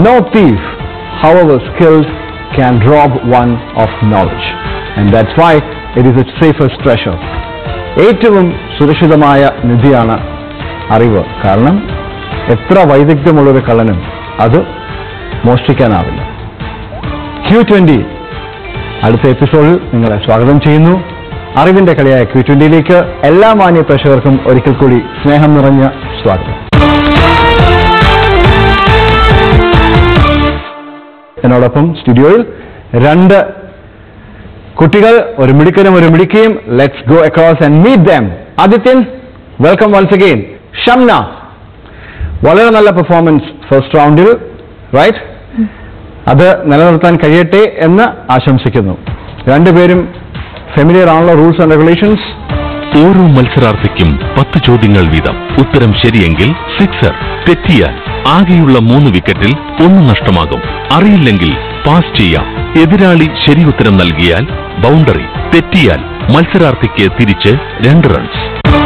No thief, however skilled, can rob one of knowledge. And that's why it is its safest treasure. ഏറ്റവും സുരക്ഷിതമായ നിധിയാണ് അറിവ് കാരണം എത്ര വൈദഗ്ധ്യമുള്ളൊരു കള്ളനും അത് മോഷ്ടിക്കാനാവില്ല ക്യൂ ട്വന്റി അടുത്ത എപ്പിസോഡിൽ നിങ്ങളെ സ്വാഗതം ചെയ്യുന്നു അറിവിന്റെ കളിയായ ക്യൂ ട്വന്റിയിലേക്ക് എല്ലാ മാന്യ പ്രേക്ഷകർക്കും ഒരിക്കൽ കൂടി സ്നേഹം നിറഞ്ഞ സ്വാഗതം എന്നോടൊപ്പം സ്റ്റുഡിയോയിൽ രണ്ട് കുട്ടികൾ ഒരു മിടുക്കനും ഒരു മിടുക്കിയും let's go across and meet them Adithyan welcome once again Shamna വളരെ നല്ല പെർഫോമൻസ് ഫസ്റ്റ് റൗണ്ടിൽ റൈറ്റ് അത് നിലനിർത്താൻ കഴിയട്ടെ എന്ന് ആശംസിക്കുന്നു രണ്ടുപേരും ഫെമിലിയർ ആണല്ലോ റൂൾസ് ആൻഡ് റെഗുലേഷൻസ് ഓരോ മത്സരാർത്ഥിക്കും പത്ത് ചോദ്യങ്ങൾ വീതം ഉത്തരം ശരിയെങ്കിൽ സിക്സർ തെറ്റിയാൽ ആകെയുള്ള മൂന്ന് വിക്കറ്റിൽ ഒന്ന് നഷ്ടമാകും അറിയില്ലെങ്കിൽ പാസ് ചെയ്യാം എതിരാളി ശരി ഉത്തരം നൽകിയാൽ ബൗണ്ടറി തെറ്റിയാൽ മത്സരാർത്ഥിക്ക് തിരിച്ച് രണ്ട് runs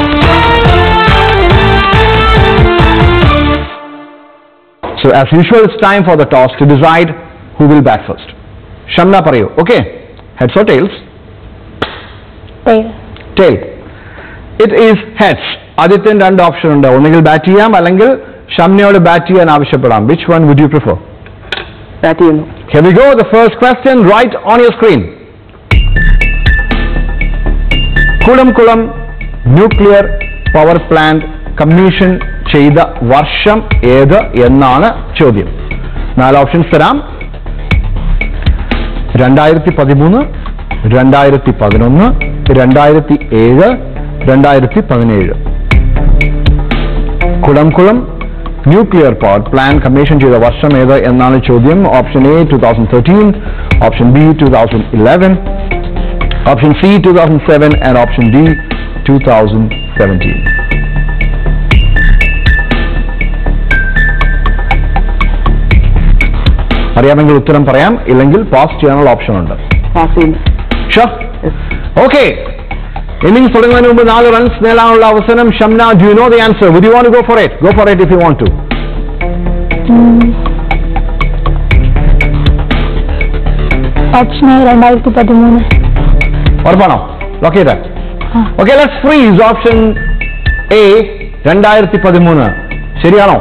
So as usual, it's time for the toss to decide who will bat first. Shamna പറയൂ okay heads or tails? tail Tail. It is heads. ആദ്യത്തെ രണ്ട് ഓപ്ഷൻ ഉണ്ട് ഒന്നുകിൽ ബാറ്റ് ചെയ്യാം അല്ലെങ്കിൽ ഷംനയോട് ബാറ്റ് ചെയ്യാൻ ആവശ്യപ്പെടാം which one would you prefer bat ചെയ്യുന്നു Here we go. The first question right on your screen. Kudankulam nuclear power plant commission ചെയ്ത വർഷം ഏത് എന്നാണ് ചോദ്യം നാല് ഓപ്ഷൻസ് തരാം രണ്ടായിരത്തി പതിമൂന്ന് രണ്ടായിരത്തി പതിനൊന്ന് രണ്ടായിരത്തി ഏഴ് രണ്ടായിരത്തി പതിനേഴ് Kudankulam nuclear power plant commission ചെയ്ത വർഷം ഏത് എന്നാണ് ചോദ്യം option A two thousand thirteen option B two thousand eleven option C two thousand seven and option D two thousand seventeen അറിയാമെങ്കിൽ ഉത്തരം പറയാം ഇല്ലെങ്കിൽ പാസ് ചെയ്യാനുള്ള ഓപ്ഷൻ ഉണ്ട് പാസ് ചെയ്യുന്നു ഓക്കെ ഇന്നിംഗ്സ് തുടങ്ങുന്നതിന് മുമ്പ് നാല് റൺസ് നേടാനുള്ള അവസരം Shamna do you know the answer would you want go for it go for it if you want to option A രണ്ടായിരത്തി പതിമൂന്ന് ഉറപ്പാണോ ലോക്ക് ചെയ്തേ ആ. Okay let's freeze option A രണ്ടായിരത്തി പതിമൂന്ന് ശരിയാണോ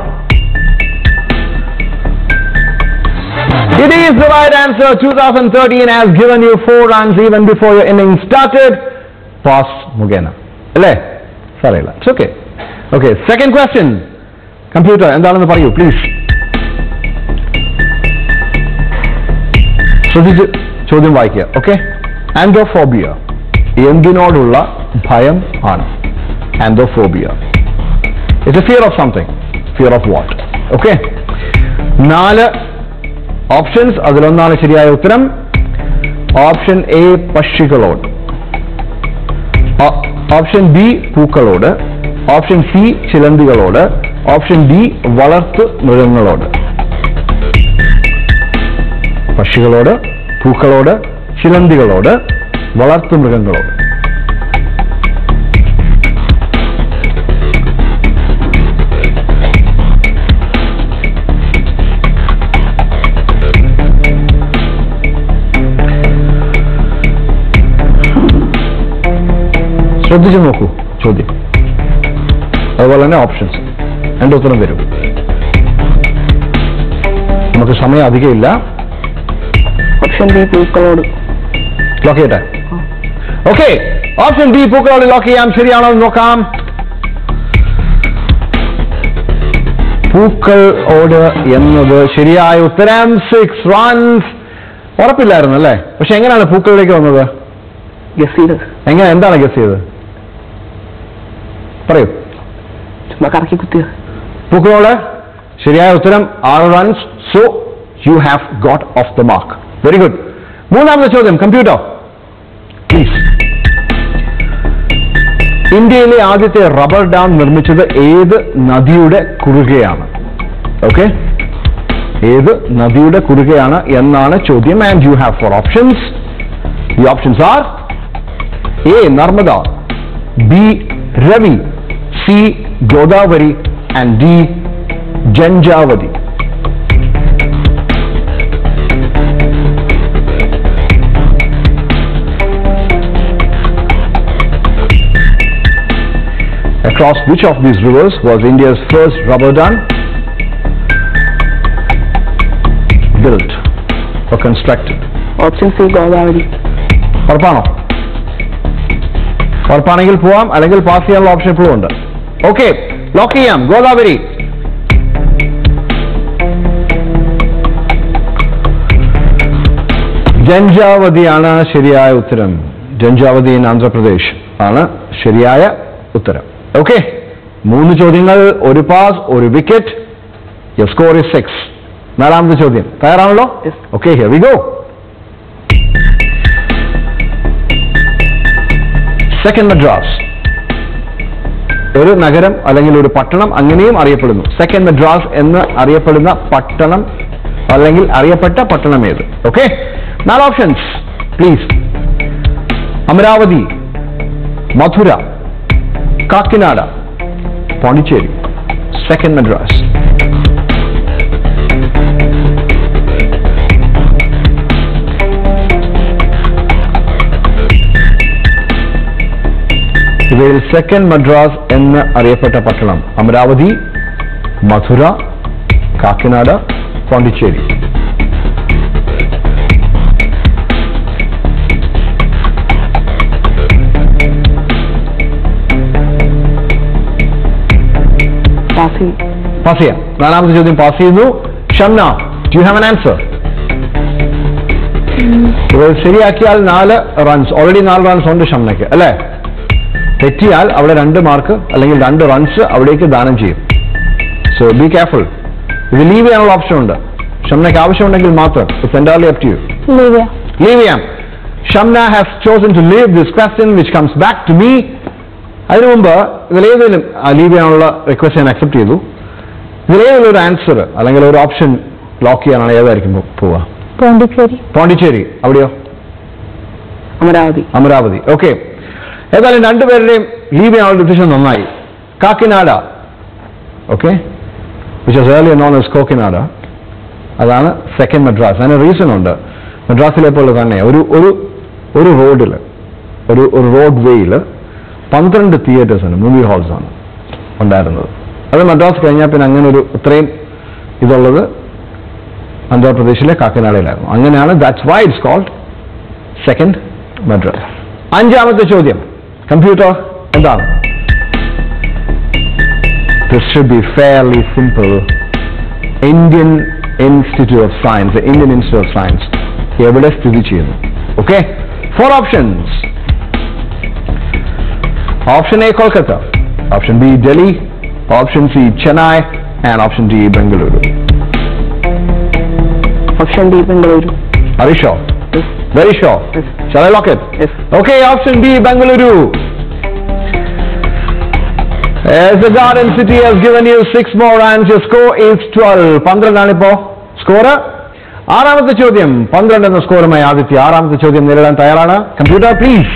It is the right answer. 2013 has given you four runs even before your innings started. Pass മുഖേന അല്ലേ സാരമില്ല it's okay okay second question computer എന്താണെന്ന് പറയൂ പ്ലീസ് ശ്രദ്ധിച്ച് ചോദ്യം വായിക്കുക ഓക്കെ ആൻഡോഫോബിയ എന്തിനോടുള്ള ഭയം ആണ് anthophobia it's a fear of something fear of what okay നാല് ഓപ്ഷൻസ് അതിലൊന്നാണ് ശരിയായ ഉത്തരം ഓപ്ഷൻ എ പക്ഷികളോട് ഓ- ഓപ്ഷൻ ബി പൂക്കളോട് ഓപ്ഷൻ സി ചിലന്തികളോട് ഓപ്ഷൻ ഡി വളർത്തു മൃഗങ്ങളോട് പക്ഷികളോട് പൂക്കളോട് ചിലന്തികളോട് വളർത്തു മൃഗങ്ങളോട് ശ്രദ്ധിച്ചു നോക്കൂ ചോദ്യം അതുപോലെ തന്നെ ഓപ്ഷൻസ് രണ്ട് ഉത്തരം വരും നമുക്ക് സമയം അധികമില്ല ഓപ്ഷൻ ബി പൂക്കളോട് ലോക്ക് ചെയ്യട്ടെ ഓക്കെ ഓപ്ഷൻ ബി പൂക്കളോട് ലോക്ക് ചെയ്യാം ശരിയാണോ എന്ന് നോക്കാം പൂക്കൾ ഓട് എന്നത് ശരിയായ ഉത്തരം സിക്സ് റൺസ് ഉറപ്പില്ലായിരുന്നു അല്ലേ പക്ഷെ എങ്ങനെയാണ് പൂക്കളിലേക്ക് വന്നത് ഗസ് ചെയ്ത് എങ്ങനെ എന്താണ് ഗസ് ചെയ്തത് പറയൂ ചുമ്മാ കറക്കി കുത്തിയ പൂക്കളോട് ശരിയായ ഉത്തരം ആറ് runs so you have got off the mark very good മൂന്നാമത്തെ ചോദ്യം കമ്പ്യൂട്ടർ പ്ലീസ് ഇന്ത്യയിലെ ആദ്യത്തെ റബ്ബർ ഡാം നിർമ്മിച്ചത് ഏത് നദിയുടെ കുറുകെയാണ് ഓക്കെ ഏത് നദിയുടെ കുറുകെയാണ് എന്നാണ് ചോദ്യം and you have four options the options are A Narmada B Ravi C Godavari and D Janjhavati across which of these rivers was India's first rubber dam built or constructed? Option C Godavari ഉറപ്പാണോ ഉറപ്പാണെങ്കിൽ പോവാം അല്ലെങ്കിൽ പാസ് ചെയ്യാനുള്ള ഓപ്ഷൻ ഇപ്പോഴും ഉണ്ട് ഓക്കെ ലോക്ക് ചെയ്യാം ഗോദാവരി ജഞ്ചാവതിയാണ് ശരിയായ ഉത്തരം ജഞ്ചാവതി ഇൻ ആന്ധ്രാപ്രദേശ് ആണ് ശരിയായ ഉത്തരം ഓക്കെ മൂന്ന് ചോദ്യങ്ങൾ ഒരു പാസ് ഒരു wicket your score is six നാലാമത്തെ ചോദ്യം തയ്യാറാണല്ലോ Yes. Okay here we go second Madras ഒരു നഗരം അല്ലെങ്കിൽ ഒരു പട്ടണം അങ്ങനെയും അറിയപ്പെടുന്നു സെക്കൻഡ് മദ്രാസ് എന്ന് അറിയപ്പെടുന്ന പട്ടണം അല്ലെങ്കിൽ അറിയപ്പെട്ട പട്ടണം ഏത് ഓക്കെ നാല് options please Amaravati Madurai Kakinada Pondicherry second Madras ഇവയിൽ സെക്കൻഡ് മദ്രാസ് എന്ന് അറിയപ്പെട്ട പട്ടണം അമരാവതി മധുര കാക്കിനാട് പോണ്ടിച്ചേരി പാസ് ചെയ്യും പാസ് ചെയ്യാം നാലാമത്തെ ചോദ്യം പാസ് ചെയ്യുന്നു Shamna do you have an answer ഇവർ ശരിയാക്കിയാൽ നാല് റൺസ് ഓൾറെഡി നാല് റൺസ് ഉണ്ട് ഷംനയ്ക്ക് അല്ലേ തെറ്റിയാൽ അവിടെ രണ്ട് മാർക്ക് അല്ലെങ്കിൽ രണ്ട് റൺസ് അവിടേക്ക് ദാനം ചെയ്യും സോ ബി കെയർഫുൾ ഇത് ലീവ് ചെയ്യാനുള്ള ഓപ്ഷൻ ഉണ്ട് ഷംനയ്ക്ക് ആവശ്യമുണ്ടെങ്കിൽ മാത്രം it's entirely up to you ലീവിയ ലീവ് ചെയ്യാം Shamna has chosen to leave this question which comes back to me അതിനു മുമ്പ് ഇതിലേതെങ്കിലും ലീവ് ചെയ്യാനുള്ള റിക്വസ്റ്റ് ഞാൻ അക്സെപ്റ്റ് ചെയ്തു ഇതിലേതെങ്കിലും ഒരു ആൻസർ അല്ലെങ്കിൽ ഒരു ഓപ്ഷൻ ലോക്ക് ചെയ്യാനാണ് ഏതായിരിക്കും പോ- പോവുക പോണ്ടിച്ചേരി പോണ്ടിച്ചേരി അവിടെയോ അമരാവതി അമരാവതി ഓക്കെ ഏതായാലും രണ്ടുപേരുടെയും ലീവ് ചെയ്യാനുള്ള ഡിസിഷൻ നന്നായി Kakinada okay which is early known as Cocanada അതാണ് സെക്കൻഡ് മദ്രാസ് അതിന് റീസൺ ഉണ്ട് മദ്രാസിലെ പോലെ തന്നെ ഒരു ഒരു ഒരു റോഡിൽ ഒരു ഒരു റോഡ് വേയിൽ പന്ത്രണ്ട് തിയേറ്റേഴ്സ് ആണ് മൂവി ഹാൾസ് ആണ് ഉണ്ടായിരുന്നത് അത് മദ്രാസ് കഴിഞ്ഞാൽ പിന്നെ അങ്ങനെ ഒരു ഇത്രയും ഇതുള്ളത് ആന്ധ്രാപ്രദേശിലെ കാക്കിനാടയിലായിരുന്നു അങ്ങനെയാണ് that's why it's called second Madras അഞ്ചാമത്തെ ചോദ്യം കമ്പ്യൂട്ടർ എന്താണ് This should be fairly simple. Indian Institute of Science, the Indian Institute of Science, എവിടെ സ്ഥിതി ചെയ്യുന്നു okay four options option A Kolkata option B Delhi option C Chennai and option D Bengaluru option D Bengaluru Are you sure? Yes. Very sure? Yes. Shall I lock it? Yes. Okay, option B, Bengaluru. As the Garden City has given you six more runs, your score is 12. പന്ത്രണ്ടാണ് ഇപ്പോ score ആറാമത്തെ ചോദ്യം പന്ത്രണ്ട് എന്ന സ്കോറുമായി ആദിത്യ ആറാമത്തെ ചോദ്യം നേരിടാൻ തയ്യാറാണ് കമ്പ്യൂട്ടർ പ്ലീസ്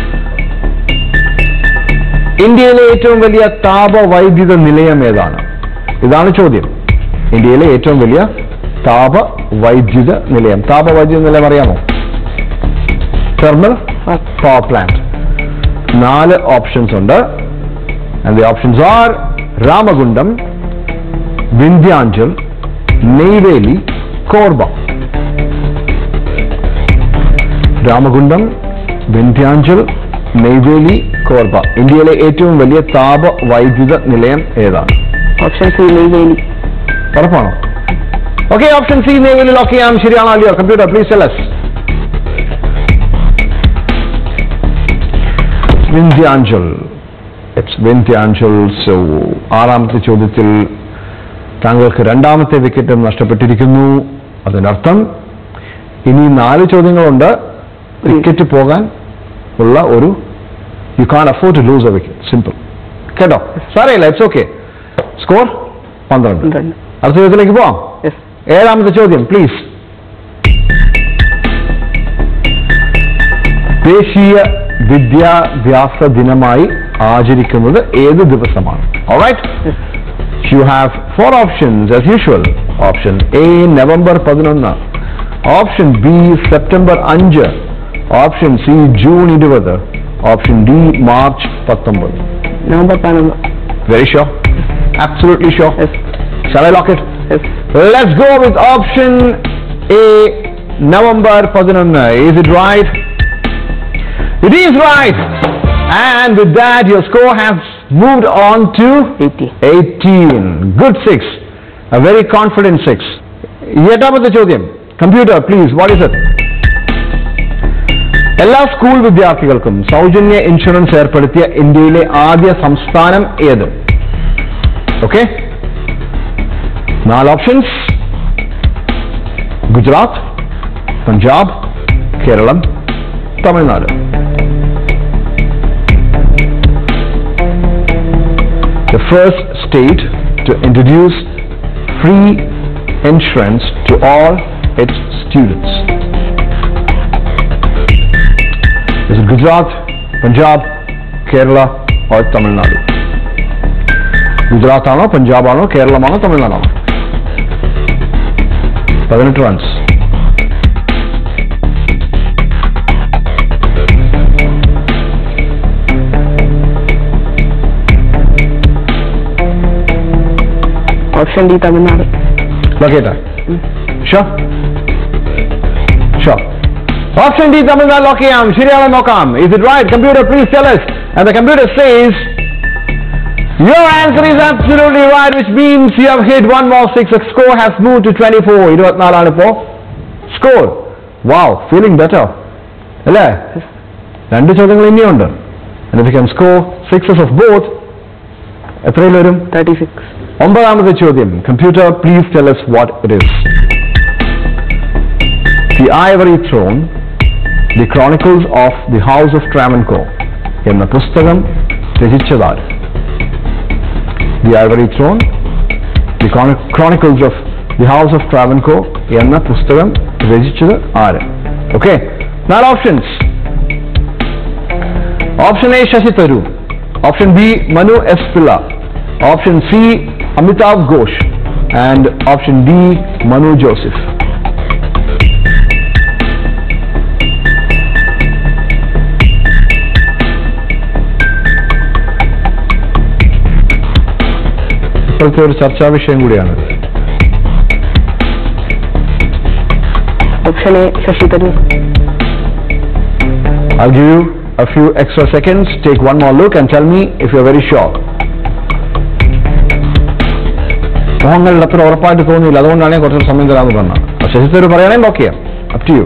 ഇന്ത്യയിലെ ഏറ്റവും വലിയ താപവൈദ്യുത നിലയം ഏതാണ് ഇതാണ് ചോദ്യം ഇന്ത്യയിലെ ഏറ്റവും വലിയ താപവൈദ്യുത നിലയം താപവൈദ്യുത നിലയം അറിയാമോ തെർമൽ പവർ പ്ലാന്റ് നാല് ഓപ്ഷൻസ് ഉണ്ട് and the options are Ramagundam Vindhyachal Neyveli Korba Ramagundam Vindhyachal Neyveli Korba ഇന്ത്യയിലെ ഏറ്റവും വലിയ താപവൈദ്യുത നിലയം ഏതാണ് ഓപ്ഷൻ സി നെയ്വേലി ഉറപ്പാണോ okay option C Neyveli lock ചെയ്യാം ശരിയാണോ അല്ലയോ computer please tell us Vindhyachal it's Vindhyachal so ആറാമത്തെ ചോദ്യത്തിൽ താങ്കൾക്ക് രണ്ടാമത്തെ വിക്കറ്റ് നഷ്ടപ്പെട്ടിരിക്കുന്നു അതിനർത്ഥം ഇനി നാല് ചോദ്യങ്ങളുണ്ട് വിക്കറ്റ് പോകാൻ ഉള്ള ഒരു you can afford to lose a wicket simple കേട്ടോ സാരയില്ല ഇറ്റ്സ് ഓക്കെ സ്കോർ പന്ത്രണ്ട് പന്ത്രണ്ട് അടുത്ത ചോദ്യത്തിലേക്ക് പോവാം യെസ് ഏഴാമത്തെ ചോദ്യം പ്ലീസ് ദേശീയ വിദ്യാഭ്യാസ ദിനമായി ആചരിക്കുന്നത് ഏത് ദിവസമാണ് alright you have four options as usual option A November പതിനൊന്ന് ഓപ്ഷൻ ബി സെപ്റ്റംബർ അഞ്ച് ഓപ്ഷൻ സി ജൂൺ ഇരുപത് ഓപ്ഷൻ ഡി മാർച്ച് പത്തൊമ്പത് നവംബർ പതിനൊന്ന് Very sure? Absolutely sure? Yes. Shall I lock it? Yes. Let's go with option A, November 11. Is it right? It is right! And with that, your score has moved on to 80. 18. Good six. A very confident six. എട്ടാമത്തെ ചോദ്യം computer please what is it എല്ലാ school വിദ്യാർത്ഥികൾക്കും സൗജന്യ insurance ഏർപ്പെടുത്തിയ ഇന്ത്യയിലെ ആദ്യ സംസ്ഥാനം ഏത് ഓക്കെ നാല് options Gujarat Punjab Keralam Tamil Nadu the first state to introduce free insurance to all its students. Is it Gujarat, Punjab, Kerala or Tamil Nadu? Gujarat ആണോ പഞ്ചാബ് ആണോ കേരളമാണോ തമിഴ്നാടാണോ പതിനെട്ട് runs option D Tamil Nadu Locator. Sure? Sure. Option D, Tamil Nadu Lokiyam. ശരിയാണോ നോക്കാം. Is it right? Computer, please tell us. And the computer says, your answer is absolutely right, which means you have hit one more six. The score has moved to 24. ഇരുപത്തിനാലാണ് ഇപ്പോ score വാവ് feeling better അല്ലേ രണ്ട് ചോദ്യങ്ങൾ ഇനിയുണ്ട് And if you can score sixes of both, എത്രയിൽ വരും thirty six ഒമ്പതാമത്തെ ചോദ്യം computer please tell us what it is the ivory throne the chronicles of the house of Travancore എന്ന പുസ്തകം രചിച്ചതാര് the ivory throne the chronicles of the house of Travancore എന്ന പുസ്തകം രചിച്ചത് ആര് ഓക്കെ നാല് options option A Shashi Tharoor option B Manu S Pillai option C Amitav Ghosh and option D Manu Joseph ഇപ്പോഴത്തെ ഒരു ചർച്ചാ വിഷയം കൂടിയാണ് option A Shashi Tharoor I'll give you a few extra seconds. Take one more look and tell me if you're very sure. മോഹങ്ങളിൽ അത്ര ഉറപ്പായിട്ട് തോന്നിയില്ല അതുകൊണ്ടാണ് ഞാൻ കുറച്ച് സമയം തരാമെന്ന് പറഞ്ഞത് ശശി തരൂർ പറയണേ ലോക്ക് ചെയ്യാം up to you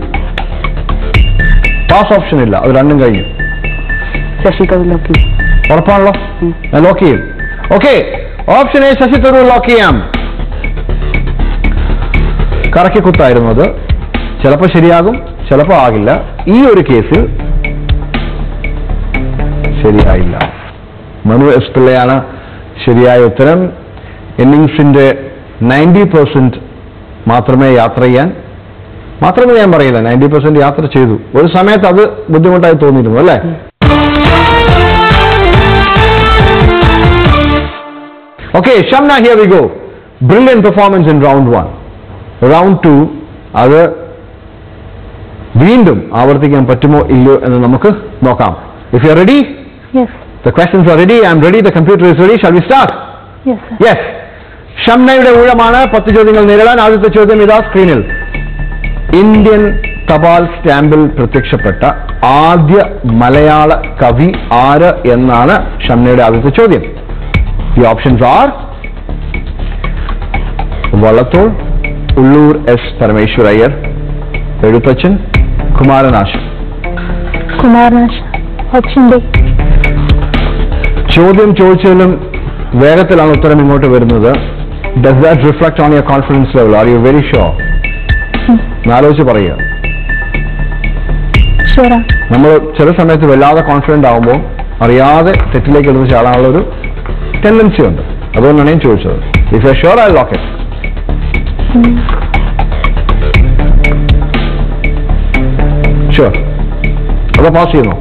pass option ഇല്ല അത് രണ്ടും കഴിഞ്ഞു ശശി തരൂർ ലോക്കി ഉറപ്പാണല്ലോ ഉം. ഞാൻ ലോക്ക് ചെയ്യും okay option A Shashi Tharoor lock ചെയ്യാം കറക്കി കുത്തായിരുന്നു അത് ചിലപ്പോൾ ശരിയാകും ചിലപ്പോൾ ആകില്ല ഈ ഒരു കേസിൽ ശരിയായില്ല മനു എസ് പിള്ളയാണ് ശരിയായ ഉത്തരം ഇന്നിങ്സിന്റെ നയൻറ്റി പെർസെന്റ് മാത്രമേ യാത്ര ചെയ്യാൻ മാത്രമേ ഞാൻ പറയില്ല നയൻറ്റി പെർസെന്റ് യാത്ര ചെയ്തു ഒരു സമയത്ത് അത് ബുദ്ധിമുട്ടായി തോന്നിയിരുന്നു അല്ലേ Okay, Shamna, here we go. Brilliant performance in round one. Round two, അത് വീണ്ടും ആവർത്തിക്കാൻ പറ്റുമോ ഇല്ലയോ എന്ന് നമുക്ക് നോക്കാം if you ready Yes. The questions are ready I am ready the computer is ready shall we start Yes, sir. Yes ഷംനയുടെ ഊഴമാണ് പത്ത് ചോദ്യങ്ങൾ നേരിടാൻ ആദ്യത്തെ ചോദ്യം ഇതാ സ്ക്രീനിൽ ഇന്ത്യൻ തപാൽ സ്റ്റാമ്പിൽ പ്രത്യക്ഷപ്പെട്ട ആദ്യ മലയാള കവി ആര് എന്നാണ് ഷംനയുടെ ആദ്യത്തെ ചോദ്യം the options are Vallathol Ulloor S Parameswara Iyer Ezhuthachan Kumaranasan Kumaranasan option D ചോദ്യം ചോദിച്ചതിലും വേഗത്തിലാണ് ഉത്തരം ഇങ്ങോട്ട് വരുന്നത് does that reflect on your confidence level are you very sure ആലോചിച്ച് പറയുക ഷുവറാ നമ്മൾ ചില സമയത്ത് വല്ലാതെ കോൺഫിഡന്റ് ആകുമ്പോൾ അറിയാതെ തെറ്റിലേക്ക് എടുത്ത് ചാടാനുള്ള ഒരു ടെൻഡൻസി ഉണ്ട് അതുകൊണ്ടാണ് ഞാൻ ചോദിച്ചത് if you sure I lock it sure അത് പാസ് ചെയ്യുന്നു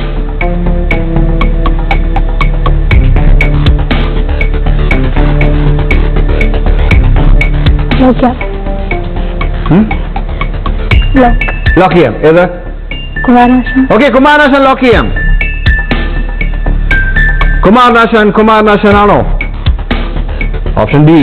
നോക്കിയാ ലോക്ക് ലോക്ക് ചെയ്യാം ഏത് കുമാരനാശൻ ഓക്കെ കുമാരനാശൻ ലോക്ക് ചെയ്യാം കുമാരനാശാൻ കുമാരനാശാൻ ആണോ ഓപ്ഷൻ ഡി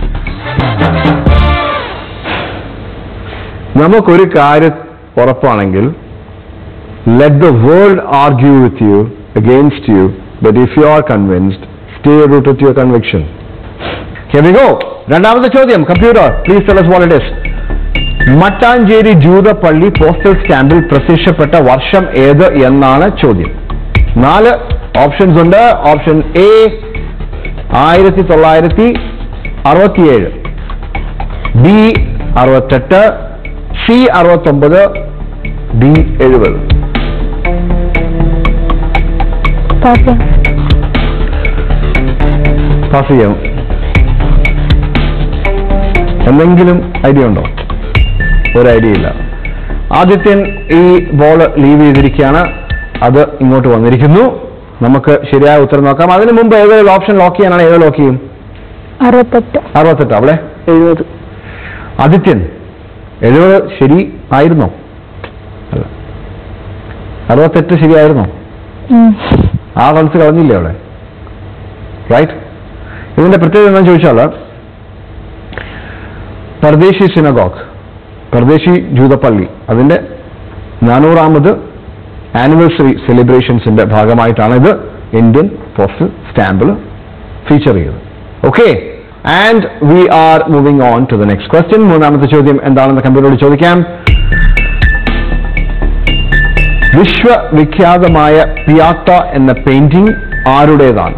നമുക്കൊരു കാര്യം ഉറപ്പാണെങ്കിൽ let the world argue with you against you but if you are convinced stay root with your conviction go രണ്ടാമത്തെ ചോദ്യം computer please tell us what it is Mattancherry ജൂത പള്ളി പോസ്റ്റൽ സ്റ്റാമ്പിൽ പ്രത്യക്ഷപ്പെട്ട വർഷം ഏത് എന്നാണ് ചോദ്യം നാല് ഓപ്ഷൻസ് ഉണ്ട് ഓപ്ഷൻ എ ആയിരത്തി തൊള്ളായിരത്തി അറുപത്തിയേഴ് ബി അറുപത്തെട്ട് സി അറുപത്തൊമ്പത് ഡി എഴുപത് പാസ് ചെയ്യാം പാസ് ചെയ്യാം എന്തെങ്കിലും ഐഡിയ ഉണ്ടോ ഒരു ഐഡിയ ഇല്ല ആദിത്യൻ ഈ ബോൾ ലീവ് ചെയ്തിരിക്കുകയാണ് അത് ഇങ്ങോട്ട് വന്നിരിക്കുന്നു നമുക്ക് ശരിയായ ഉത്തരം നോക്കാം അതിന് മുമ്പ് ഏതൊരു ഓപ്ഷൻ ലോക്ക് ചെയ്യാനാണ് ഏത് ലോക്ക് ചെയ്യും അറുപത്തെട്ട് അറുപത്തെട്ട് അവിടെ എഴുപത് ആദിത്യൻ എഴുപത് ശരി ആയിരുന്നോ അല്ല അറുപത്തെട്ട് ശരിയായിരുന്നോ ഉം. ആ റൺസ് കളഞ്ഞില്ലേ അവിടെ റൈറ്റ് ഇതിന്റെ പ്രത്യേകത എന്താണെന്ന് ചോദിച്ചാൽ പർദേശി സിനഗോഗ് പർദേശി ജൂതപ്പള്ളി അതിന്റെ നാനൂറാമത് ആനിവേഴ്സറി സെലിബ്രേഷൻസിന്റെ ഭാഗമായിട്ടാണ് ഇത് ഇന്ത്യൻ പോസ്റ്റൽ സ്റ്റാമ്പിൽ ഫീച്ചർ ചെയ്തത് okay and we are moving on to the next question മൂന്നാമത്തെ ചോദ്യം എന്താണെന്ന് കമ്പ്യൂട്ടറോട് ചോദിക്കാം വിശ്വവിഖ്യാതമായ പിയാത്ത എന്ന പെയിന്റിംഗ് ആരുടേതാണ്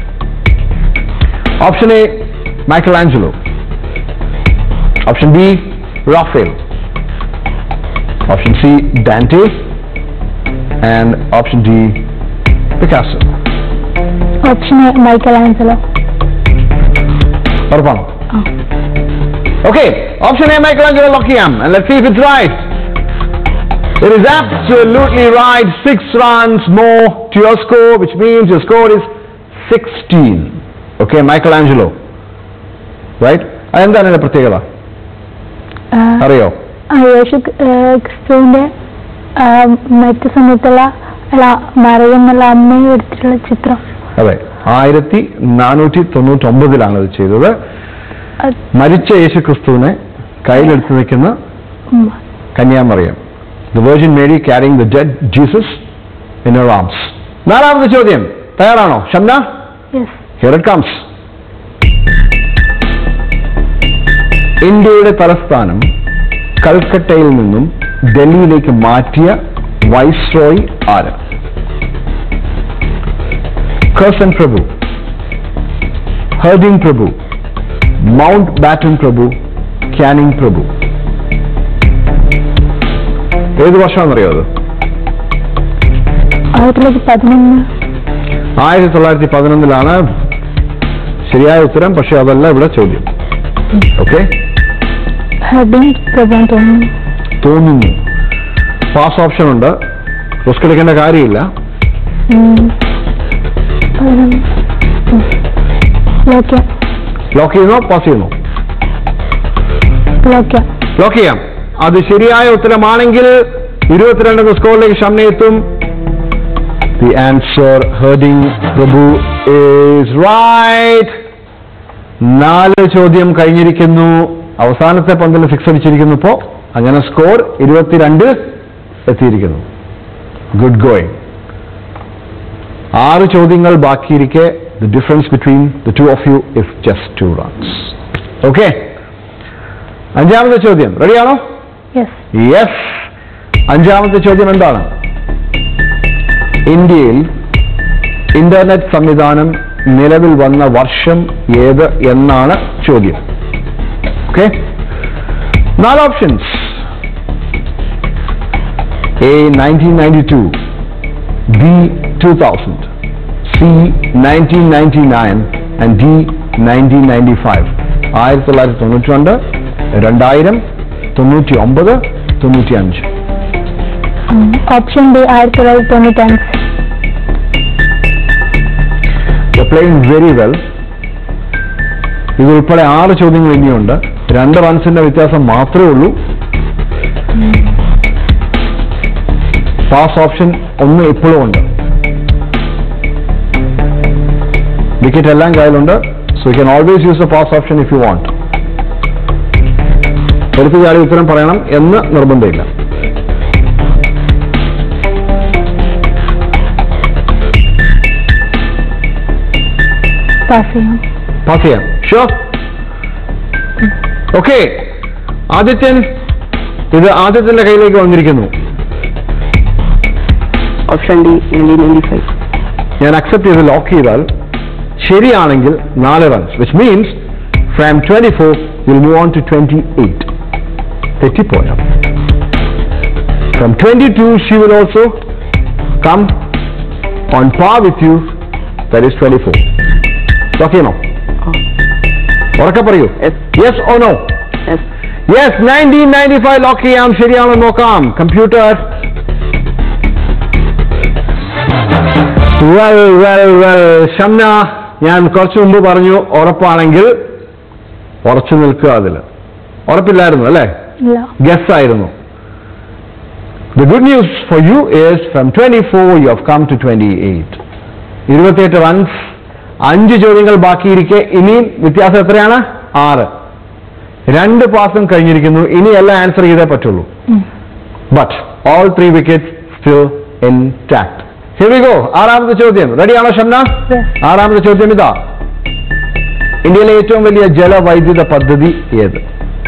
option A Michelangelo option B Raphael option C Dante and option D Picasso option A Michelangelo ഉറപ്പാണോ okay option A Michelangelo lock ചെയ്യാം and let's see if it's right It is absolutely right. Six runs more to your score, which means your score is 16. Okay, Michelangelo. Right? അതെന്താണ് അതിന്റെ പ്രത്യേകത ആ, അറിയോ ആ, യേശു ആ, ക്രിസ്തുവിന്റെ ആ, മറ്റു സമയത്തുള്ള അല്ല മറിയെന്നുള്ള അമ്മയെ എടുത്തിട്ടുള്ള ചിത്രം അതെ ആയിരത്തി നാനൂറ്റി തൊണ്ണൂറ്റി ഒമ്പതിലാണ് ഇത് ചെയ്തത് അത് മരിച്ച യേശു ക്രിസ്തുവിനെ കയ്യിലെടുത്ത് നിൽക്കുന്ന ഉം. കന്യാമറിയം the virgin Mary carrying the dead Jesus in her arms നാലാമത്തെ ചോദ്യം തയ്യാറാണോ Shamna Yes. Here it comes. ഇന്ത്യയുടെ തലസ്ഥാനം കൽക്കട്ടയിൽ നിന്നും ഡൽഹിയിലേക്ക് മാറ്റിയ വൈസ്രോയ് ആര് കർസൻ പ്രഭു ഹർഡിംഗ് പ്രഭു മൗണ്ട് ബാറ്റൻ പ്രഭു ക്യാനിങ് പ്രഭു ഏത് വർഷമാണെന്നറിയോ അത് ആയിരത്തി തൊള്ളായിരത്തി പതിനൊന്ന് ആയിരത്തി തൊള്ളായിരത്തി പതിനൊന്നിലാണ് ശരിയായ ഉത്തരം പക്ഷെ അതല്ല ഇവിടെ ചോദ്യം ഓക്കെ ഹെഡിങ് പ്രധാൻ തോന്നുന്നു തോന്നുന്നു പാസ് ഓപ്ഷൻ ഉണ്ട് റിസ്ക് എടുക്കേണ്ട കാര്യമില്ല ഉം. പതിനൊന്ന് ഉം. ലോക്ക് ചെയ്യാം ലോക്ക് ചെയ്യുന്നോ പാസ് ചെയ്യുന്നോ ലോക്ക് ചെയ്യാം ലോക്ക് ചെയ്യാം അത് ശരിയായ ഉത്തരമാണെങ്കിൽ ഇരുപത്തിരണ്ട് എന്ന സ്കോറിലേക്ക് ഷംന എത്തും ദി ആൻസർ ഹേർഡിംഗ് പ്രഭു ഈസ് റൈറ്റ് നാല് ചോദ്യം കഴിഞ്ഞിരിക്കുന്നു അവസാനത്തെ പന്തിൽ സിക്സ് അടിച്ചിരിക്കുന്നു ഇപ്പോ അങ്ങനെ സ്കോർ ഇരുപത്തിരണ്ട് എത്തിയിരിക്കുന്നു ഗുഡ് ഗോയിങ് ആറ് ചോദ്യങ്ങൾ ബാക്കിയിരിക്കെ the difference between the two of you is just two runs okay അഞ്ചാമത്തെ ചോദ്യം റെഡിയാണോ യെസ് യെസ് അഞ്ചാമത്തെ ചോദ്യം എന്താണ് ഇന്ത്യയിൽ ഇന്റർനെറ്റ് സംവിധാനം നിലവിൽ വന്ന വർഷം ഏത് എന്നാണ് ചോദ്യം ഓക്കെ നാല് options A nineteen ninety two B two thousand C nineteen ninety nine and D nineteen ninety five ആയിരത്തി തൊള്ളായിരത്തി തൊണ്ണൂറ്റി രണ്ട് രണ്ടായിരം തൊണ്ണൂറ്റി ഒമ്പത് തൊണ്ണൂറ്റി അഞ്ച് ഓപ്ഷൻ ഡി ആയിരത്തി തൊള്ളായിരത്തി തൊണ്ണൂറ്റഞ്ച് പ്ലേയിങ് വെരി വെൽ ഇതുൾപ്പെടെ ആറ് ചോദ്യങ്ങൾ ഇനിയുണ്ട് രണ്ട് റൺസിന്റെ വ്യത്യാസം മാത്രമേ ഉള്ളൂ പാസ് ഓപ്ഷൻ ഒന്ന് ഇപ്പോഴും ഉണ്ട് വിക്കറ്റ് എല്ലാം കയ്യിലുണ്ട് so you can always use the pass option if you want എടുത്തു ചാടി ഉത്തരം പറയണം എന്ന് നിർബന്ധമില്ല പാസ് ചെയ്യാം പാസ് ചെയ്യാം ഷുവർ ഓക്കെ ആദിത്യൻ ഇത് ആദിത്യന്റെ കയ്യിലേക്ക് വന്നിരിക്കുന്നു option D nineteen ninety five ഞാൻ അക്സെപ്റ്റ് ചെയ്ത് ലോക്ക് ചെയ്താൽ ശരിയാണെങ്കിൽ നാല് runs which means from twenty four will move on to twenty eight തെറ്റിപ്പോയ from twenty two she will also come on par with you that is twenty four lock ചെയ്യണോ ഉറക്കെ പറയൂ Yes. Yes or no yes yes nineteen ninety five lock ചെയ്യാം ശരിയാണോ നോക്കാം computer well well well Shamna ഞാൻ കുറച്ചു മുമ്പ് പറഞ്ഞു ഉറപ്പാണെങ്കിൽ ഉറച്ചു നിൽക്കുക അതിൽ ഉറപ്പില്ലായിരുന്നു അല്ലേ ഇല്ല ഗസ് ആയിരുന്നു the good news for you is from twenty four you have come to twenty eight ഇരുപത്തിയെട്ട് റൺസ് അഞ്ച് ചോദ്യങ്ങൾ ബാക്കിയിരിക്കെ ഇനിയും വ്യത്യാസം എത്രയാണ് ആറ് രണ്ട് പാസും കഴിഞ്ഞിരിക്കുന്നു ഇനി എല്ലാം ആൻസർ ചെയ്തേ പറ്റുള്ളൂ um. But all three wicket still intact Here we go ആറാമത്തെ ചോദ്യം റെഡിയാണോ ഷംന Yes. ആറാമത്തെ ചോദ്യം ഇതാ ഇന്ത്യയിലെ ഏറ്റവും വലിയ ജലവൈദ്യുത പദ്ധതി ഏത്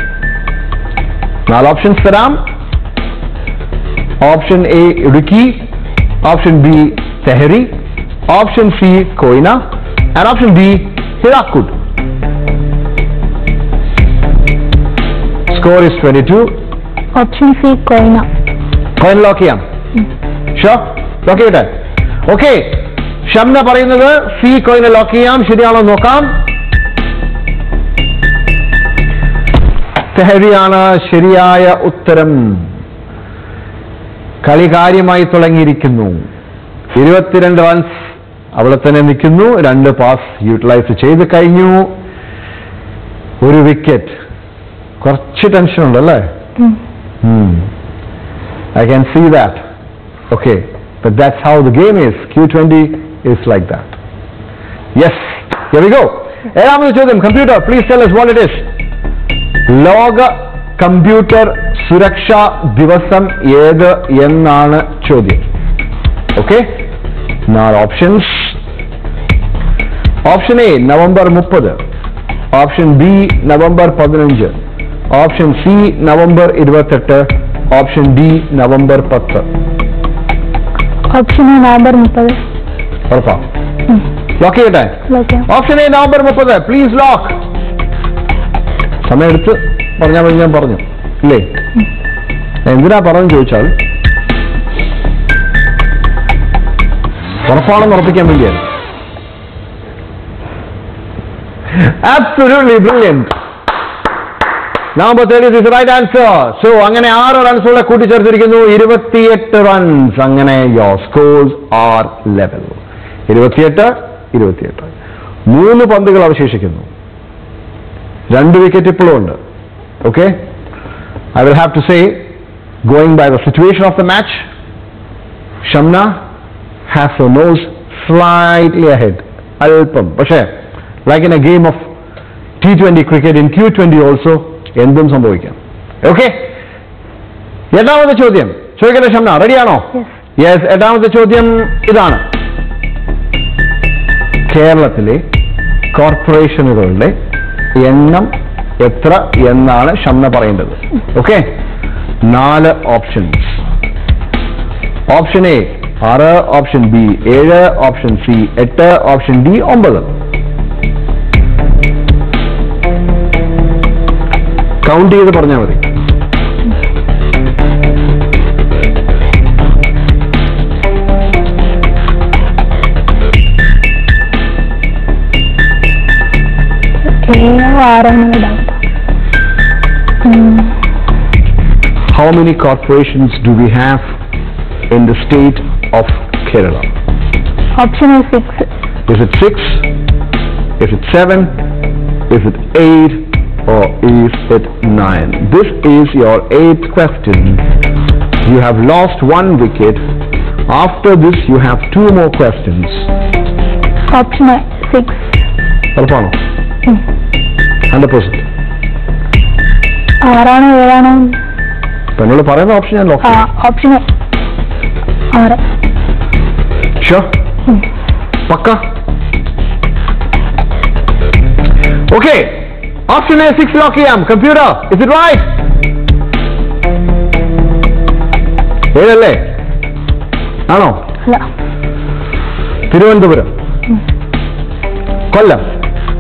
നാല് ഓപ്ഷൻസ് തരാം option A Idukki option B Tehri option C Koyna and option D Hirakud score is twenty two option C Koyna കോയിൻ ലോക്ക് ചെയ്യാം ഷോ ലോക്ക് ചെയ്യട്ടെ ഓക്കെ ഷംന പറയുന്നത് സി കോയിനെ ലോക്ക് ചെയ്യാം ശരിയാണോ നോക്കാം തെഹരിയാണ് ശരിയായ ഉത്തരം കളി കാര്യമായി തുടങ്ങിയിരിക്കുന്നു ഇരുപത്തിരണ്ട് റൺസ് അവിടെ തന്നെ നിൽക്കുന്നു രണ്ട് പാസ് യൂട്ടിലൈസ് ചെയ്ത് കഴിഞ്ഞു ഒരു വിക്കറ്റ് കുറച്ച് ടെൻഷൻ ഉണ്ട് അല്ലേ ഉം. Hmm. I can see that. Okay, but that's how the game is. Q20 is like that. Yes, here we go. ഏഴാമത് ചോദ്യം computer please tell us what it is. ലോക കമ്പ്യൂട്ടർ സുരക്ഷാ ദിവസം ഏത് എന്നാണ് ചോദ്യം ഓക്കെ നാല് ഓപ്ഷൻസ് ഓപ്ഷൻ എ നവംബർ മുപ്പത് ഓപ്ഷൻ ബി നവംബർ പതിനഞ്ച് ഓപ്ഷൻ സി നവംബർ ഇരുപത്തെട്ട് ഓപ്ഷൻ ഡി നവംബർ പത്ത് ഓപ്ഷൻ എ നവംബർ മുപ്പത് ഉറപ്പാ ലോക്ക് ചെയ്യട്ടെ ലോക്ക് ഓപ്ഷൻ എ നവംബർ മുപ്പത് പ്ലീസ് ലോക്ക് സമയം എടുത്ത് പറഞ്ഞാൽ മതി ഞാൻ പറഞ്ഞു ഇല്ലേ എന്തിനാ പറഞ്ഞു ചോദിച്ചാൽ ഉറപ്പാണെന്ന് ഉറപ്പിക്കാൻ വേണ്ടിയാണ് Absolutely brilliant. November thirty is right answer so അങ്ങനെ ആറ് റൺസുകളെ കൂട്ടിച്ചേർത്തിരിക്കുന്നു ഇരുപത്തിയെട്ട് റൺസ് അങ്ങനെ യോർ സ്കോർസ് ആർ ലെവൽ ഇരുപത്തിയെട്ട് ഇരുപത്തിയെട്ട് മൂന്ന് പന്തുകൾ അവശേഷിക്കുന്നു രണ്ട് വിക്കറ്റ് ഇപ്പോഴും ഉണ്ട് okay I will have to say going by the situation of the match Shamna has a nose slightly ahead അല്പം പക്ഷേ like in a game of T twenty cricket in Q twenty also എന്തും സംഭവിക്കാം okay എട്ടാമത്തെ ചോദ്യം ചോദിക്കട്ടെ ഷംന റെഡിയാണോ yes yes എട്ടാമത്തെ ചോദ്യം ഇതാണ് കേരളത്തിലെ കോർപ്പറേഷനുകളുടെ എണ്ണം എത്ര എന്നാണ് ഷംന പറയേണ്ടത് ഓക്കെ നാല് ഓപ്ഷൻസ് ഓപ്ഷൻ എ ആറ് ഓപ്ഷൻ ബി ഏഴ് ഓപ്ഷൻ സി എട്ട് ഓപ്ഷൻ ഡി ഒമ്പത് കൗണ്ട് ചെയ്ത് പറഞ്ഞാൽ മതി ഏഴോ ആറാണ് doubt how many corporations do we have in the state of Kerala? Option A six Is it six? Is it seven? Is it eight? Or is it nine? This is your eighth question. You have lost one wicket. After this, you have two more questions. Option A six ഉറപ്പാണോ hundred percent ആറാണോ ഏഴാണോ ഇപ്പൊ എന്നോട് പറയുന്ന option ഞാൻ ആ lock option ആറ് sure പക്ക okay option A six lock ചെയ്യാം കമ്പ്യൂട്ടർ ഇസ് ഇറ്റ് റൈറ്റ് ഏഴല്ലേ ആണോ അല്ല തിരുവനന്തപുരം കൊല്ലം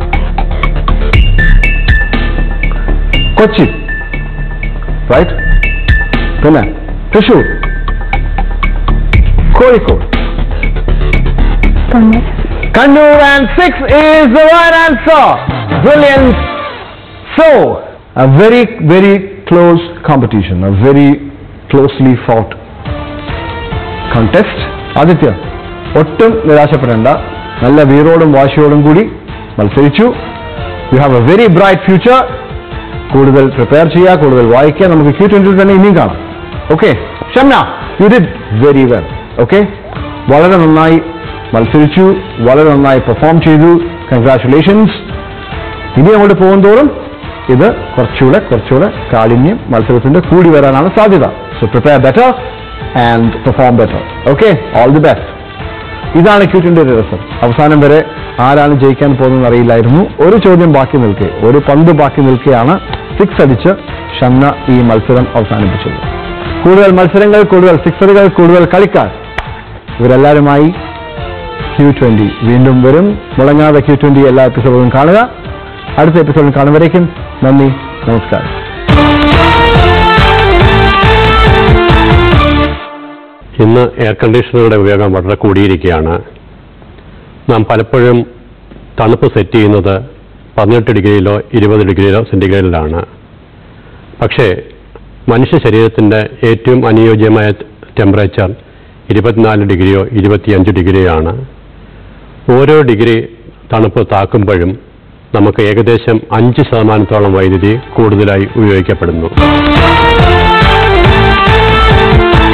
കൊച്ചി റൈറ്റ് പിന്നെ Thrissur Kozhikode Kannur Kannur and six is the right answer. Brilliant. So, a very, very close competition, a very closely fought contest. Aditya ഒട്ടും നിരാശപ്പെടേണ്ട നല്ല വീറോടും വാശിയോടും കൂടി മത്സരിച്ചു you have a very bright future കൂടുതൽ പ്രിപ്പയർ ചെയ്യുക കൂടുതൽ വായിക്കുക നമുക്ക് ക്യൂ ട്വന്റി തന്നെ ഇനിയും കാണാം okay Shamna you did very well okay വളരെ നന്നായി മത്സരിച്ചു വളരെ നന്നായി പെർഫോം ചെയ്തു കൺഗ്രാറ്റുലേഷൻസ് ഇനി അങ്ങോട്ട് പോകുന്തോറും ഇത് കുറച്ചുകൂടെ കുറച്ചുകൂടെ കാഠിന്യം മത്സരത്തിന്റെ കൂടി വരാനാണ് സാധ്യത so prepare better and perform better okay all the best ഇതാണ് ക്യൂറ്റിന്റെ ഒരു രസം അവസാനം വരെ ആരാണ് ജയിക്കാൻ പോകുന്നതെന്ന് അറിയില്ലായിരുന്നു ഒരു ചോദ്യം ബാക്കി നിൽക്കെ ഒരു പന്ത് ബാക്കി നിൽക്കെയാണ് സിക്സ് അടിച്ച് ഷംന ഈ മത്സരം അവസാനിപ്പിച്ചത് കൂടുതൽ മത്സരങ്ങൾ കൂടുതൽ സിക്സറുകൾ കൂടുതൽ കളിക്കാർ ഇവരെല്ലാവരുമായി ക്യൂ ട്വന്റി വീണ്ടും വരും മുടങ്ങാതെ ക്യൂ ട്വന്റി എല്ലാ എപ്പിസോഡും കാണുക അടുത്ത എപ്പിസോഡിൽ കാണുവരേക്കും നന്ദി നമസ്കാരം ഇന്ന് എയർ കണ്ടീഷണറുടെ ഉപയോഗം വളരെ കൂടിയിരിക്കുകയാണ് നാം പലപ്പോഴും തണുപ്പ് സെറ്റ് ചെയ്യുന്നത് പതിനെട്ട് ഡിഗ്രിയിലോ ഇരുപത് ഡിഗ്രിയിലോ സെൻറ്റിഗ്രേഡിലാണ് പക്ഷേ മനുഷ്യ ശരീരത്തിൻ്റെ ഏറ്റവും അനുയോജ്യമായ ടെമ്പറേച്ചർ ഇരുപത്തിനാല് ഡിഗ്രിയോ ഇരുപത്തിയഞ്ച് ഡിഗ്രിയോ ആണ് ഓരോ ഡിഗ്രി തണുപ്പ് താക്കുമ്പോഴും നമുക്ക് ഏകദേശം അഞ്ച് ശതമാനത്തോളം വൈദ്യുതി കൂടുതലായി ഉപയോഗിക്കപ്പെടുന്നു